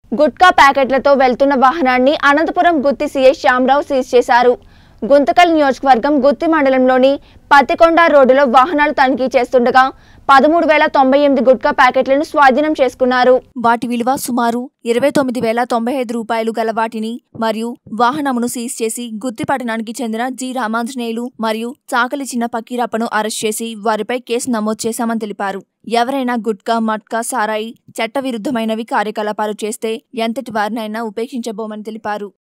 గుట్కా ప్యాకెట్లతో వెళ్తున్న వాహనాన్ని అనంతపురం గుత్తి సీఐ శ్యామరావు సీజ్ చేశారు గుంతకల్ నియోజకవర్గం గుత్తి మండలంలోని పత్తికొండ రోడ్డులో వాహనాలు తనిఖీ చేస్తుండగా పదమూడు వేల తొంభై ఎనిమిది గుట్కా ప్యాకెట్లను స్వాధీనం చేసుకున్నారు వాటి విలువ సుమారు ఇరవై తొమ్మిది వేల తొంభై ఐదు రూపాయలు గల వాటిని మరియు వాహనమును సీజ్ చేసి గుత్తి పట్టణానికి చెందిన జి రామాంజనేయులు మరియు చాకలి చిన్న పకీరప్పను అరెస్ట్ చేసి వారిపై కేసు నమోదు చేశామని తెలిపారు ఎవరైనా గుట్కా మట్కా సారాయి చట్టవిరుద్ధమైనవి కార్యకలాపాలు చేస్తే ఎంతటి వారినైనా ఉపేక్షించబోమని తెలిపారు